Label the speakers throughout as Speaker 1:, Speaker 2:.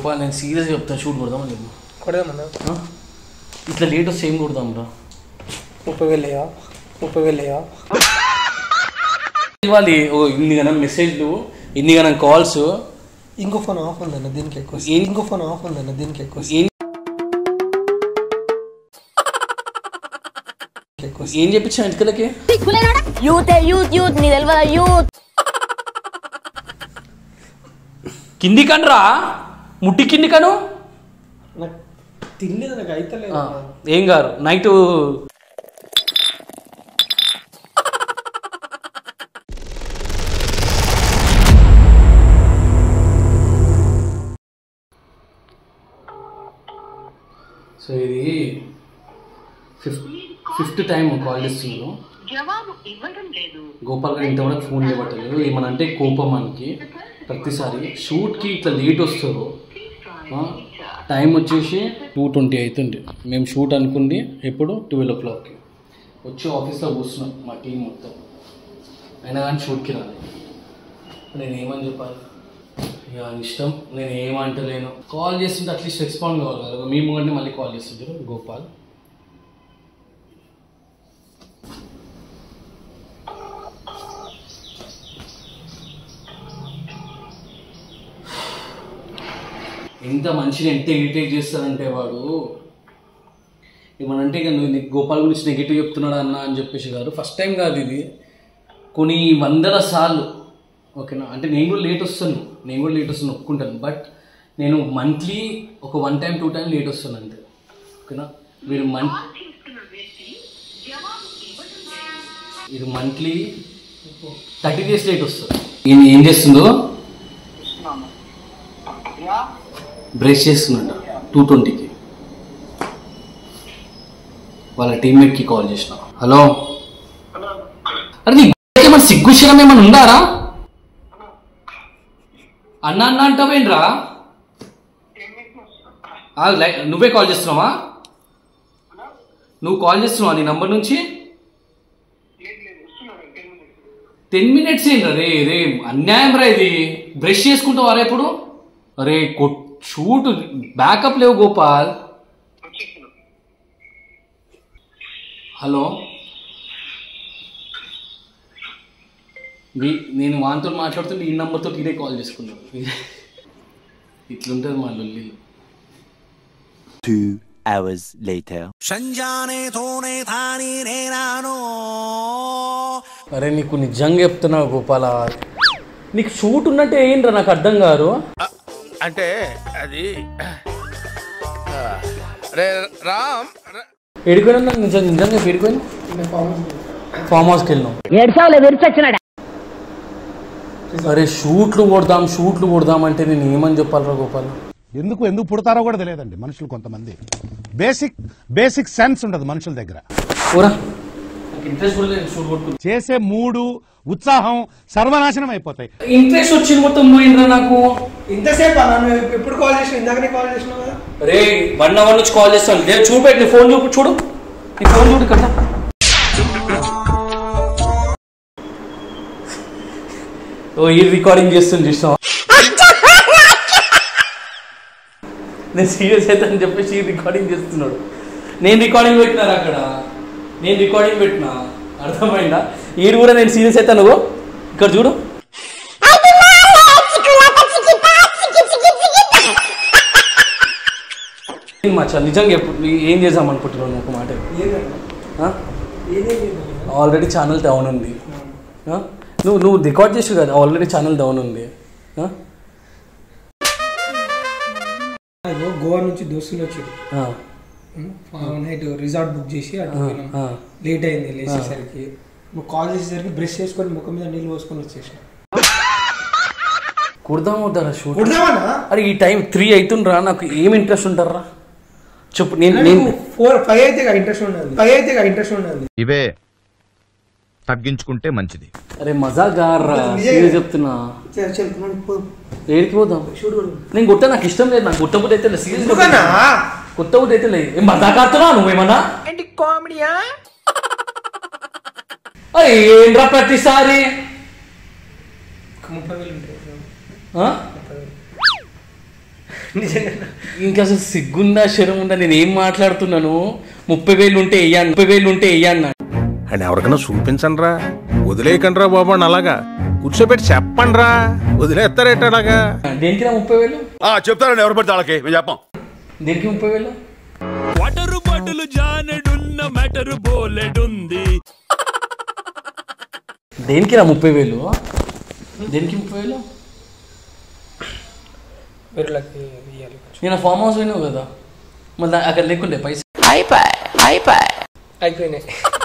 Speaker 1: గోపాల్ నేను సీరియస్గా చెప్తాను షూట్ కొడదామని చెప్పు
Speaker 2: కొడదామన్నా
Speaker 1: ఆ? ఇట్లా లేట్ వస్తే ఏం కొడదాం రా
Speaker 2: ముప్పై వేలయా ముప్పై వేలయా
Speaker 1: ఇవ్వాలి ఓ ఇన్ని గనం మెసేజ్లు ఇన్ని గనం కాల్స్
Speaker 2: ఇంకో ఫోన్ ఆఫ్ ఉందన్న దీనికి ఎక్కువ
Speaker 1: ఏం-
Speaker 2: ఇంకో ఫోన్ ఆఫ్ ఉందన్న దీనికి ఎక్కువ
Speaker 1: ఏం
Speaker 2: ఎక్కువ
Speaker 1: ఏం చెప్పించావు ఇంటికలకి
Speaker 3: యూత్ యూత్ యూత్ నీ తెలియదా యూత్
Speaker 1: కింది కనరా ముట్టి కింది కను
Speaker 2: నాకు తినలేదు నాకు అయితలేదు
Speaker 1: ఆ, ఏం గారు నైట్ సో ఇది ఫిఫ్త్ ఫిఫ్త్ టైం కాల్ చేస్తున్నాను
Speaker 4: జవాబు ఇవ్వడం లేదు
Speaker 1: గోపాల్ గారు ఇంతవరకు ఫోన్ ఇవ్వట్లేదు ఏమనంటే కోపం మనకి ప్రతిసారి షూట్కి ఇట్లా లేట్ వస్తారు ఆ, టైం వచ్చేసి టూ ట్వంటీ అవుతుంది మేము షూట్ అనుకుంది ఎప్పుడు ట్వెల్వ్ ఓ క్లాక్కి వచ్చి ఆఫీస్లో కూర్చున్నాం మా టీం మొత్తం అయినా కానీ షూట్కి రాలేదు నేను ఏమని చెప్పాలి ఇక ఆయన ఇష్టం నేను ఏమంటలేను కాల్ చేస్తుంటే అట్లీస్ట్ రెస్పాండ్ కావాలి కదా మీ ముంగంటే మళ్ళీ కాల్ చేస్తుంటారు గోపాల్ ఎంత మనిషిని ఎంత ఇరిటేట్ చేస్తాడంటే వాడు ఏమనంటే ఇక నువ్వు నీకు గోపాల్ గురించి నెగిటివ్ చెప్తున్నాడు అన్న అని చెప్పేసి గారు ఫస్ట్ టైం కాదు ఇది కొన్ని వందల సార్లు ఓకేనా అంటే నేను కూడా లేట్ వస్తాను నేను కూడా లేట్ వస్తాను ఒప్పుకుంటాను బట్ నేను మంత్లీ ఒక one time two time late వస్తాను అంతే ఓకేనా మీరు మన్ ఇది మంత్లీ థర్టీ డేస్ లేట్ వస్తుంది ఈయన ఏం చేస్తుందో బ్రష్ చేస్తున్నట్ట టూ ట్వంటీకి వాళ్ళ టీమ్మేట్కి కాల్ చేసిన హలో అరే నీ ఏమైనా సిగ్గుశరం ఏమైనా ఉందారా అన్న అన్న అంటావేంట్రా ఆ, లై- నువ్వే కాల్ చేస్తున్నావా నువ్వు కాల్ చేస్తున్నావా నీ నంబర్ నుంచి టెన్ మినిట్స్ ఏంట్రా రే రే అన్యాయం రా ఇది బ్రష్ చేసుకుంటావా రా ఇప్పుడు అరే షూట్ బ్యాకప్ లేవు గోపాల్ హలో మీ నేను వానితో మాట్లాడుతుంటే ఈ నెంబర్తో ఇదే కాల్ చేసుకున్నాను ఇట్లుంటుంది మా లొల్లి
Speaker 5: Two hours later.
Speaker 1: అరే నీకు నిజంగా చెప్తున్నా గోపాల నీకు షూట్ ఉన్నట్టే ఏంట్రా నాకు అర్థం కాదు
Speaker 6: అంటే అది రే రామ్
Speaker 1: ఎడిపోయినా నాకు నిజంగా నిజంగా ఎడిపోయినా ఫామ్ హౌస్కి వెళ్ళినాం
Speaker 3: ఏడ్చావులే విరిచొచ్చినాడు
Speaker 1: అరే షూట్లు కొడదాం షూట్లు కొడదాం అంటే నేను ఏమని చెప్పాలరా గోపాల్
Speaker 7: ఎందుకు ఎందుకు పుడతారో కూడా తెలియదండి మనుషులు కొంతమంది బేసిక్ బేసిక్ సెన్స్ ఉండదు మనుషుల దగ్గర
Speaker 1: ఊరా నాకు ఇంట్రెస్ట్ కూడా లేదు షూట్ కొట్టుకుంటా
Speaker 7: చేసే మూడు ఉత్సాహం సర్వనాశనం అయిపోతాయి
Speaker 1: ఇంట్రెస్ట్ వచ్చింది మొత్తం పోయిందిరా నాకు
Speaker 2: ఇంతసేపు అన్న నువ్వు ఎప్పుడు కాల్ చేసినావు ఇందాకనే కాల్ చేసినావు కదా
Speaker 1: రే వన్ అవర్ నుంచి కాల్ చేస్తాను లేదు చూపెట్టి నీ ఫోన్ చూపు చూడు నీ ఫోన్ చూడు కదా ఓ ఈ రికార్డింగ్ చేస్తుంది చూసినావా నేను సీరియస్ అయితే అని చెప్పేసి ఈ రికార్డింగ్ చేస్తున్నాడు నేను రికార్డింగ్ పెట్టినారు అక్కడ నేను రికార్డింగ్ పెట్టినా అర్థమైందా ఈడు కూడా నేను సీరియస్ అయితే నువ్వు ఇక్కడ చూడు ఏం మచ్చా నిజంగా ఎప్పుడు ఏం చేద్దాం అనుకుంటున్నాను ఒక మాట ఆ? ఆల్రెడీ ఛానల్ డౌన్ ఉంది ఆ? నువ్వు నువ్వు రికార్డ్ చేసి కదా ఆల్రెడీ ఛానల్ డౌన్ ఉంది ఆ?
Speaker 2: అదిగో గోవా నుంచి దోస్తులు వచ్చారు
Speaker 1: ఆ,
Speaker 2: నైట్ రిసార్ట్ బుక్ చేసి అటు
Speaker 1: ఆ,
Speaker 2: పోయినాం
Speaker 1: ఆ.
Speaker 2: లేట్ అయింది లేచేసరికి నువ్వు కాల్ చేసేసరికి బ్రష్ చేసుకొని ముఖం మీద నీళ్ళు పోసుకొని వచ్చేసాను
Speaker 1: కుడదాం వద్దారా షూట్
Speaker 2: కుడదామన్నా
Speaker 1: అరే ఈ టైం త్రీ అవుతుండ్రా నాకు ఏం ఇంట్రెస్ట్ ఉంటారా చెప్పు నేను నేను
Speaker 2: ఫోర్ ఫైవ్ అయితే ఇంట్రెస్ట్ ఉండదు ఫైవ్ అయితే ఇంట్రెస్ట్ ఉండదు
Speaker 6: ఇవే తగ్గించుకుంటే మంచిది
Speaker 1: అరే మజా గారా
Speaker 2: నిజంగా.
Speaker 1: సీరియస్ చెప్తున్నా
Speaker 2: చల్ చల్ మనం పో
Speaker 1: ఏడికి పోదాం
Speaker 2: షూట్ కొడు
Speaker 1: నేను కొట్ట నాకు ఇష్టం లేదు నాకు గుట్టబుద్ధి అయితే లేదు సీరియస్
Speaker 2: ఎందుకన్నా
Speaker 1: కొత్త బుద్ధి అయితే లేదు ఏం మజా కాడుతున్నావు నువ్వేమన్నా
Speaker 2: ఏంటి కామెడీయా
Speaker 1: అరే ఏంట్రా ప్రతిసారి
Speaker 2: ముప్పై వేలు ఉంటాయి
Speaker 1: ఆ?
Speaker 2: నిజంగా
Speaker 1: ఇంకా అసలు సిగ్గుందా శరం ఉందా నేను ఏం మాట్లాడుతున్నాను ముప్పై వేలు ఉంటే వెయ్యాను ముప్పై వేలు ఉంటే వెయ్యాను
Speaker 6: అని ఎవరికైనా చూపించండి రా వదిలేయకండి రా బాబు అని అలాగా కూర్చోబెట్టి చెప్పండి రా వదిలేస్తారేట అలాగా
Speaker 1: దేనికి రా ముప్పై వేలు
Speaker 8: చెప్తారండి ఎవరు పడితే వాళ్ళకి మేము చెప్పాం
Speaker 1: దేనికి ముప్పై వేలు
Speaker 9: వాటరు బాటలు జానెడున్న మెటరు బోలెడుంది
Speaker 1: దేనికి రా ముప్పై వేలు దేనికి ముప్పై వేలు
Speaker 2: వీళ్ళకి ఇవ్వాలి
Speaker 1: నేను ఫామ్ హౌస్ పోయినావు కదా మళ్ళీ అక్కడ లేకుండే పైసలు
Speaker 2: అయిపోయినాయి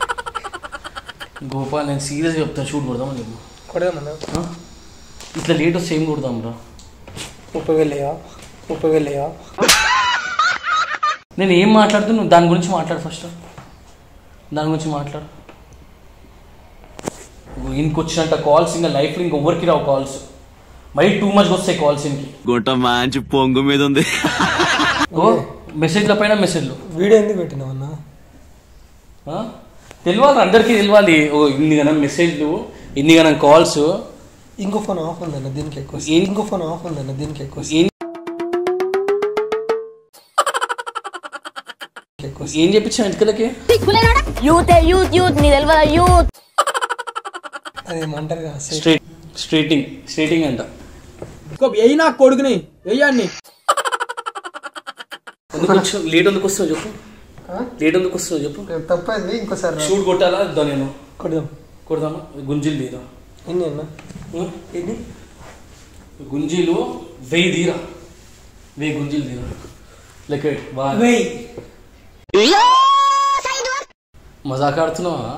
Speaker 1: గోపాల్ నేను సీరియస్గా చెప్తాను షూట్ కొడదామని చెప్పు
Speaker 2: కొడదామన్నా
Speaker 1: ఆ? ఇట్లా లేట్ వస్తే ఏం కొడదాం రా
Speaker 2: ముప్పై వేలయా ముప్పై వేలయా
Speaker 1: నేను ఏం మాట్లాడుతున్నా నువ్వు దాని గురించి మాట్లాడు ఫస్ట్ దాని గురించి మాట్లాడు ఇంక వచ్చినంత కాల్స్ ఇంకా లైఫ్లో ఇంకొవ్వరికి రావు కాల్స్ మరీ టూ మచ్గా వస్తాయి కాల్స్ ఇంకి
Speaker 5: గుంట మంచి పొంగు మీద ఉంది
Speaker 1: ఓ మెసేజ్ల పైన మెసేజ్లు
Speaker 2: వీడియో ఎందుకు పెట్టినావన్నా
Speaker 1: ఆ? తెలియాలి అందరికీ తెలియాలి ఓ ఇన్ని గనం మెసేజ్లు ఇన్ని గనం కాల్స్
Speaker 2: ఇంకో ఫోన్ ఆఫ్ ఉందన్న దీనికి ఎక్కువ
Speaker 1: ఏం-
Speaker 2: ఇంకో ఫోన్ ఆఫ్ ఉందన్న దీనికి ఎక్కువ
Speaker 1: ఏం
Speaker 2: ఎక్కువ
Speaker 1: ఏం చెప్పించావు వెంటకలకి
Speaker 3: యూత్ యూత్ యూత్ నీ తెలియదా యూత్
Speaker 2: అదేమంటారు కదా సే-
Speaker 1: స్ట్రేట్ స్ట్రేటింగ్ స్ట్రేటింగ్ అంట
Speaker 2: వెయ్యి నా కొడుకుని వెయ్యండి
Speaker 1: ఎందుకు వచ్చావు లేట్ ఎందుకు వస్తావు చెప్పు లేట్ ఎందుకు వస్తావు చెప్పు
Speaker 2: తప్పైంది ఇంకోసారి రా.
Speaker 1: షూట్ కొట్టాలా వద్దా నేను
Speaker 2: కొడదాం
Speaker 1: కొడదామా గుంజీలు తీరా
Speaker 2: ఎన్ని అన్న
Speaker 1: ఎన్ని గుంజీలు వెయ్యి తీరా వెయ్యి గుంజీలు తీరా లెక్క బా
Speaker 2: వెయ్యి
Speaker 1: మజాక్ ఆడుతున్నావా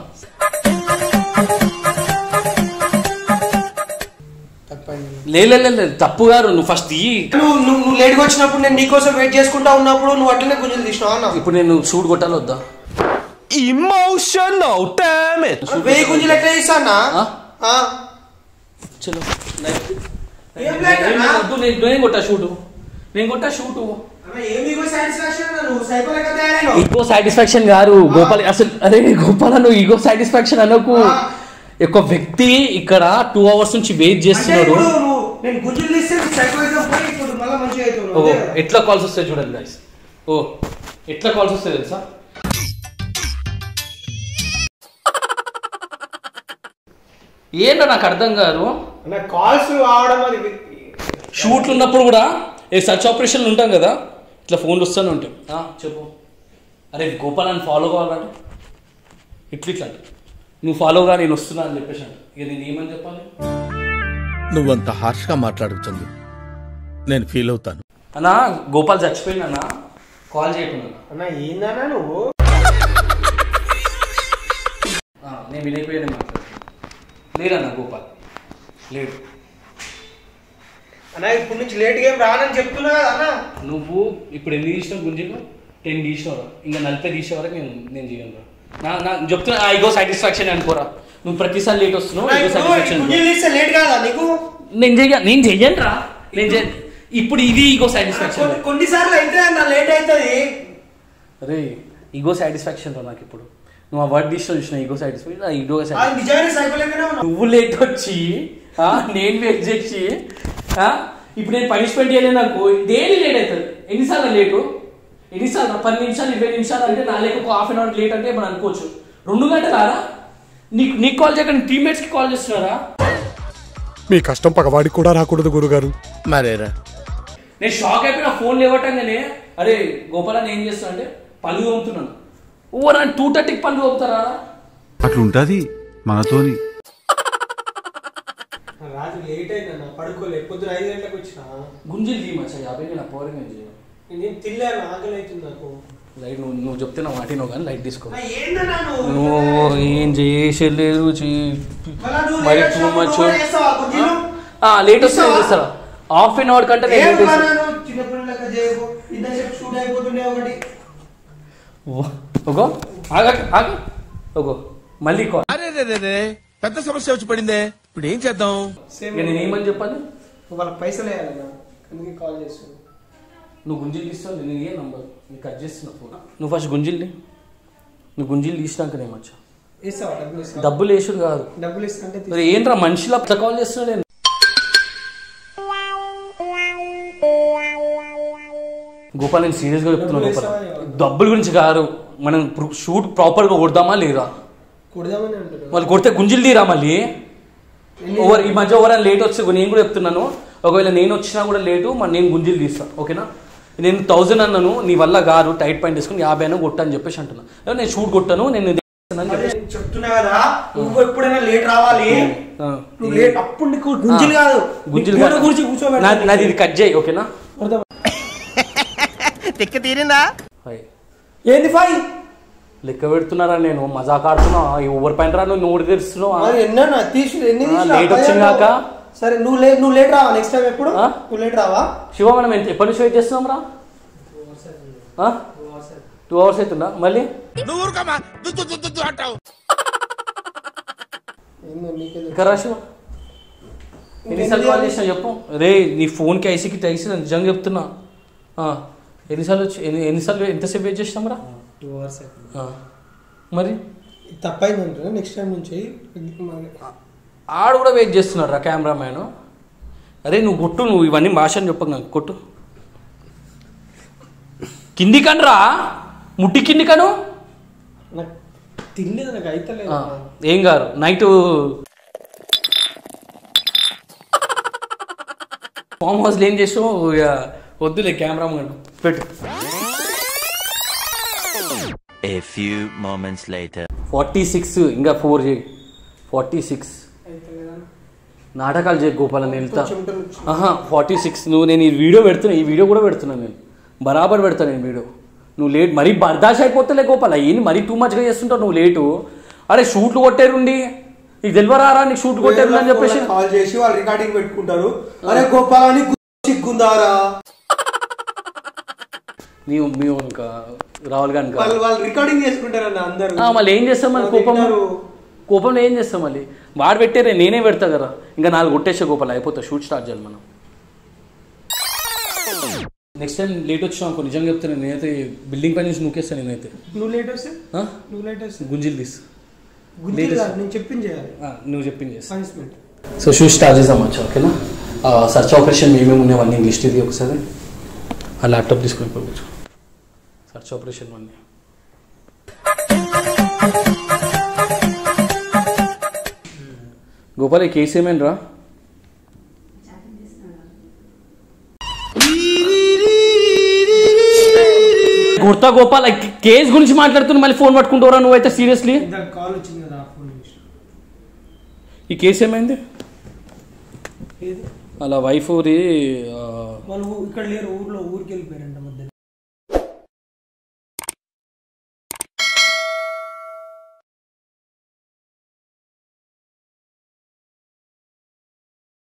Speaker 2: తప్పైంది
Speaker 1: లే లే, లే, లే, తప్పు గారు నువ్వు ఫస్ట్ తీయి
Speaker 2: నువ్వు నువ్వు నువ్వు లేట్గా వచ్చినప్పుడు నేను నీకోసం వెయిట్ చేసుకుంటా ఉన్నప్పుడు నువ్వు అట్లనే గుంజలు తీసినావు అన్న
Speaker 1: ఇప్పుడు నేను షూట్ కొట్టాలి వద్దా
Speaker 6: ఇమోషనల్ డామేజ్
Speaker 2: వెయ్యి గుంజలు ఎట్లా తీస్తా అన్న
Speaker 1: ఆ?
Speaker 2: ఆ.
Speaker 1: చలో
Speaker 2: ఏం లేదన్నా.
Speaker 1: వద్దు, నేను నేను కొట్టా షూటు నేను కొట్టా షూటు
Speaker 2: అన్న, ఏమి ఇగో satisfaction అన్న, నువ్వు psycho లెక్క తయారైనావు.
Speaker 1: ఈగో సాటిస్ఫాక్షన్ గారు గోపాల్ అసలు అరే గోపాల నువ్వు ఈగో సాటిస్ఫాక్షన్ అనకు ఒక వ్యక్తి ఇక్కడ టూ అవర్స్ నుంచి వెయిట్
Speaker 2: అంటే
Speaker 1: చేస్తున్నాడు
Speaker 2: ఇప్పుడు నువ్వు నేను గుంజలు తీస్తే నీకు psychoism పోయి ఇప్పుడు మళ్ళా మంచిగా అవుతావు
Speaker 1: ఓ
Speaker 2: నువ్వు. అదే కదా?
Speaker 1: ఎట్లా కాల్స్ వస్తాయి చూడండి guys. ఓ ఎట్లా కాల్స్ వస్తాయి తెలుసా ఏంటో నాకు అర్థం కాదు
Speaker 2: అన్న కాల్స్ రావడం అది
Speaker 1: షూట్లు ఉన్నప్పుడు కూడా ఏ సర్చ్ ఆపరేషన్లు ఉంటాం కదా ఇట్లా ఫోన్లు వస్తూనే ఉంటాయి ఆ, చెప్పు అరే గోపాల్ అని ఫాలో కావాలంటే ఇట్లా ఇట్లా అంటే. నువ్వు ఫాలోగా నేను వస్తున్నా అని చెప్పేసి అంట. ఇక నేను ఏమని చెప్పాలి
Speaker 9: నువ్వంత హార్ష్గా మాట్లాడుతుంది నేను ఫీల్ అవుతాను
Speaker 1: అన్నా గోపాల్ చచ్చిపోయిందన్నా కాల్ చేయకుండా
Speaker 2: అన్న ఏందన్నా నువ్వు
Speaker 1: నేను వినైపోయానే మాట్లాడుతున్నాను లేడన్నా గోపాల్ లేడు
Speaker 2: అన్న ఇప్పుడు నుంచి లేట్ గా ఏం రానని చెప్తున్నా కదా అన్న
Speaker 1: నువ్వు ఇప్పుడు ఎన్ని తీసినావు గుంజీలు టెన్ తీసినావు ఇంకా నలభై తీసే వరకు నేను నేను చేయను రా. నా నా చెప్తున్నా ఐగో సాటిస్ఫాక్షన్ అనుకోరా నువ్వు ప్రతిసారి లేట్ వస్తున్నావు
Speaker 2: అన్న,
Speaker 1: ఐగో
Speaker 2: ఇప్పుడు
Speaker 1: సాటిస్ఫాక్షన్
Speaker 2: గుంజలు తీస్తే లేట్ కాదా నీకు
Speaker 1: నేను చెయ్య నేను చెయ్యను రా నేను చెయ్య ఇప్పుడు ఇది ఈగో సాటిస్ఫాక్షన్
Speaker 2: కొన్ని- కొన్నిసార్లు అయితే అన్న లేట్ అవుతుంది
Speaker 1: అరే ఈగో సాటిస్ఫాక్షన్ రా నాకు ఇప్పుడు నువ్వు ఆ వర్డ్ తీసిన చూసిన ఈగో సాటిస్ఫాక్షన్ ఈగో
Speaker 2: అది
Speaker 1: సాటిస్ఫాక్షన్
Speaker 2: నిజమైన సైకో లెక్కనే ఉన్నావు
Speaker 1: నువ్వు లేట్ వచ్చి ఆ, నేను వెయిట్ చేసి ఆ, ఇప్పుడు నేను పనిష్మెంట్ చేయలేదు నాకు డైలీ లేట్ అవుతుంది ఎన్నిసార్లు లేటు ఎన్నిసార్లు పది నిమిషాలు ఇరవై నిమిషాలు అంటే నా లేక ఒక హాఫ్ అన్ అవర్ లేట్ అంటే మనం అనుకోవచ్చు రెండు గంటలు ఆరా నీకు నీకు కాల్ చేయకుండా టీమ్మేట్స్కి కాల్ చేస్తున్నారా
Speaker 7: మీ కష్టం పగవాడికి కూడా రాకూడదు గురుగారు
Speaker 9: మరేరా
Speaker 1: నేను షాక్ అయిపోయిన ఫోన్ లేవటంగానే అరే గోపాలని ఏం చేస్తున్నా అంటే పళ్ళు తోముతున్నాను ఓ నా టూ థర్టీకి పళ్ళు తోముతారా
Speaker 8: అట్లుంటది మనతోని
Speaker 2: రాత్రి లేట్ అయిందన్న పడుకోలే పొద్దున ఐదు గంటలకు వచ్చిన
Speaker 1: గుంజిలు తీ మచ్చా యాభై నా పవర్ నేను చేయను
Speaker 2: నేను తినలేను ఆకలి అవుతుంది నాకు
Speaker 1: లైట్ నువ్వు నువ్వు చెప్తే నా మాటినో కానీ లైట్ తీసుకో
Speaker 2: అన్న, ఏందన్నా నువ్వు
Speaker 1: నువ్వు ఏం చేసలేదు
Speaker 2: మళ్ళా నువ్వు
Speaker 1: మరి
Speaker 2: లేట్
Speaker 1: టూ
Speaker 2: వచ్చినప్పుడు
Speaker 1: మచ్
Speaker 2: నువ్వు కూడా చేస్తావా గుంజీలు?
Speaker 1: లేట్ వస్తే ఏం చేస్తారా హాఫ్ అన్ అవర్ కంటే నేను
Speaker 2: ఏం
Speaker 1: లేట్ చేస్తాను
Speaker 2: అన్నా నువ్వు చిన్నపిల్లల లెక్క చేయకు ఇంతసేపు షూట్ అయిపోతుండే ఒకటి
Speaker 1: ఓగో ఆగ ఆగ ఓగో మళ్ళీ కాల్
Speaker 9: అరే రే రే రే పెద్ద సమస్య వచ్చి పడిందే ఇప్పుడు ఏం చేద్దాం
Speaker 2: సేమ్
Speaker 1: ఇక నేను ఏమని చెప్పాలి
Speaker 2: వాళ్ళకి పైసలు వేయాలన్నా అందుకే కాల్ చేస్తాను
Speaker 1: నువ్వు గుంజిలు తీస్తావు నేను ఏ నంబర్ నీకు కట్ చేస్తున్నా ఫోన్ నువ్వు ఫస్ట్ గుంజిల్ని నువ్వు గుంజిలు తీసినాక నేను వచ్చా
Speaker 2: ఇస్తావా డబ్బులు ఇస్తావా
Speaker 1: డబ్బులు వేసుడు కాదు
Speaker 2: డబ్బులు ఇస్తా అంటే
Speaker 1: మరి ఏంట్రా మనిషిలా కాల్ చేస్తున్నా నేను గోపాల్ నేను సీరియస్గా చెప్తున్నాను గోపాల్ డబ్బుల గురించి కాదు మనం షూట్ ప్రాపర్గా కొడదామా లేదా
Speaker 2: కొడదామని అంటారు
Speaker 1: వాళ్ళు కొడితే గుంజిలు తీరా మళ్ళీ ఓవర్ ఈ మధ్య ఓవర్ లేట్ వచ్చి నేను కూడా చెప్తున్నాను ఒకవేళ నేను వచ్చినా కూడా లేటు మరి నేను గుంజిలు తీస్తాను ఓకేనా నేను థౌజండ్ అన్నాను నీ వల్ల కాదు టైట్ పాయింట్ తీసుకుని యాభై అయినా కొట్టా అని చెప్పేసి అంటున్నా ఏ, నేను షూట్ కొట్టాను నేను ఇది చేస్తానని చెప్పేసి
Speaker 2: నేను చెప్తున్నా కదా నువ్వు ఎప్పుడైనా లేట్ రావాలి
Speaker 1: ఆ.
Speaker 2: నువ్వు లేట్ అప్పుడు నీకు గుంజిలు కాదు
Speaker 1: గుంజిలు
Speaker 2: నీకు
Speaker 1: కాదు.
Speaker 2: గోడ గురించి కూర్చోబెట్టాలి.
Speaker 1: నాది- నాది ఇది కట్ చేయి ఓకేనా
Speaker 2: అర్థం?
Speaker 6: తిక్క తీరిందా
Speaker 1: హాయ్.
Speaker 2: ఏంది ఫైవ్
Speaker 1: లెక్క పెడుతున్నారా నేను మజాక్ ఆడుతున్నా ఈ ఓవర్ పాయింట్ రా నువ్వు నోటి తెరుస్తున్నావు
Speaker 2: మరి ఎన్నన్నా తీసి ఎన్ని
Speaker 1: ఆ,
Speaker 2: తీసినా?
Speaker 1: లేట్ వచ్చింది కాక?
Speaker 2: సరే నువ్వు లేట్ నువ్వు లేట్ రావా నెక్స్ట్ టైం ఎప్పుడు
Speaker 1: ఆ?
Speaker 2: నువ్వు లేట్ రావా
Speaker 1: శివ మనం ఎంత ఎప్పటి నుంచి వెయిట్ చేస్తున్నాం రా టూ అవర్స్ అవుతుందా మళ్ళీ
Speaker 9: నువ్వు ఊరుకోమా దు- దు- దు- దు- దు అంటావు
Speaker 2: ఏందో నీకే తెలుసు.
Speaker 1: ఇక్కడ రా శివ ఎన్నిసార్లు కాల్ చేసినా చెప్పు రే నీ ఫోన్కి ఐసీకి టైసి నేను నిజంగా చెప్తున్నా ఆ, ఎన్నిసార్లు వచ్చి ఎన్ని ఎన్నిసార్లు ఎంతసేపు వెయిట్ చేసినాం రా
Speaker 2: టూ అవర్స్ అయిపోయింది.
Speaker 1: ఆ, మరి
Speaker 2: ఇది తప్పైంది అంటారా నెక్స్ట్ టైం నుంచి మరి
Speaker 1: ఆడు కూడా వెయిట్ చేస్తున్నాడు రా కెమెరామ్యాన్ అరే నువ్వు కొట్టు నువ్వు ఇవన్నీ భాష అని చెప్పకు నాకు కొట్టు కింది కనరా ముట్టి కింది కను
Speaker 2: నాకు తినలేదు నాకు అయితలేదు
Speaker 1: ఆ, ఏం కాదు నైట్ ఫామ్ హౌస్లో ఏం చేసావు ఇక వద్దులే కెమెరా పెట్టు
Speaker 5: A few moments later.
Speaker 1: Forty six ఇంకా ఫోర్ చేయి ఫార్టీ సిక్స్
Speaker 2: అయితలేదా?
Speaker 1: నాటకాలు చేయి గోపాల నేను వెళ్తా
Speaker 2: చెమటలు వచ్చి.
Speaker 1: ఆహా ఫార్టీ సిక్స్ నువ్వు నేను ఈ వీడియో పెడుతున్నా ఈ వీడియో కూడా పెడుతున్నాను నేను బరాబర్ పెడతాను నేను వీడియో నువ్వు లేట్ మరీ బర్దాష్ అయిపోతలే గోపాల ఏంది మరీ టూ మచ్గా చేస్తుంటావు నువ్వు లేటు అరే షూట్లు కొట్టేరుండి నీకు తెలియరారా నీకు షూట్ కొట్టేరు అని చెప్పేసి
Speaker 2: కాల్ చేసి వాళ్ళు రికార్డింగ్ పెట్టుకుంటారు అరే గోపాలని సిగ్గుందారా
Speaker 1: నీవు మేము ఇంకా రాహుల్ గాని
Speaker 2: వాళ్ళు వాళ్ళు రికార్డింగ్ చేసుకుంటారన్న అందరు
Speaker 1: మళ్ళీ ఏం చేస్తాం మళ్ళీ కోపం
Speaker 2: తింటారు.
Speaker 1: కోపంలో ఏం చేస్తాం మళ్ళీ వాడు పెట్టారే నేనే పెడతా కదా ఇంకా నాలుగు కొట్టేసే గోపాల అయిపోతా షూట్ స్టార్ట్ చేయాలి మనం నెక్స్ట్ టైం లేట్ వచ్చినా అనుకో నిజంగా చెప్తాను నేనైతే బిల్డింగ్ పై నుంచి నూకేస్తాను నేనైతే
Speaker 2: నువ్వు లేట్ వస్తే
Speaker 1: ఆ?
Speaker 2: నువ్వు లేట్ వస్తే
Speaker 1: గుంజిల్ తీసి
Speaker 2: గుంజీ కాదు, నేను చెప్పింది చేయాలి
Speaker 1: ఆ, నువ్వు చెప్పింది చేస్తా
Speaker 2: పనిష్మెంట్
Speaker 1: సో షూట్ స్టార్ట్ చేద్దాం వచ్చా ఓకేనా సర్చ్ ఆపరేషన్ ఏమేమి ఉన్నాయవన్నీ లిస్ట్ ఇది ఒకసారి ఆ ల్యాప్టాప్ తీసుకొని పోవచ్చు సర్చ్ ఆపరేషన్ అన్నీ గోపాల్ ఈ కేసు ఏమైంది రా గుర్తా గోపాల్ ఈ కేసు గురించి మాట్లాడుతున్నా మళ్ళీ ఫోన్ పట్టుకుంటారా నువ్వైతే సీరియస్లీ
Speaker 2: ఇందాక కాల్ వచ్చింది కదా ఫోన్ చేసి
Speaker 1: ఈ కేసు ఏమైంది
Speaker 2: ఏది
Speaker 1: అలా వైఫ్ ఊరి ఆ,
Speaker 2: వాళ్ళు ఊ- ఇక్కడ లేరు ఊర్లో ఊరికి వెళ్ళిపోయారంట మధ్యలో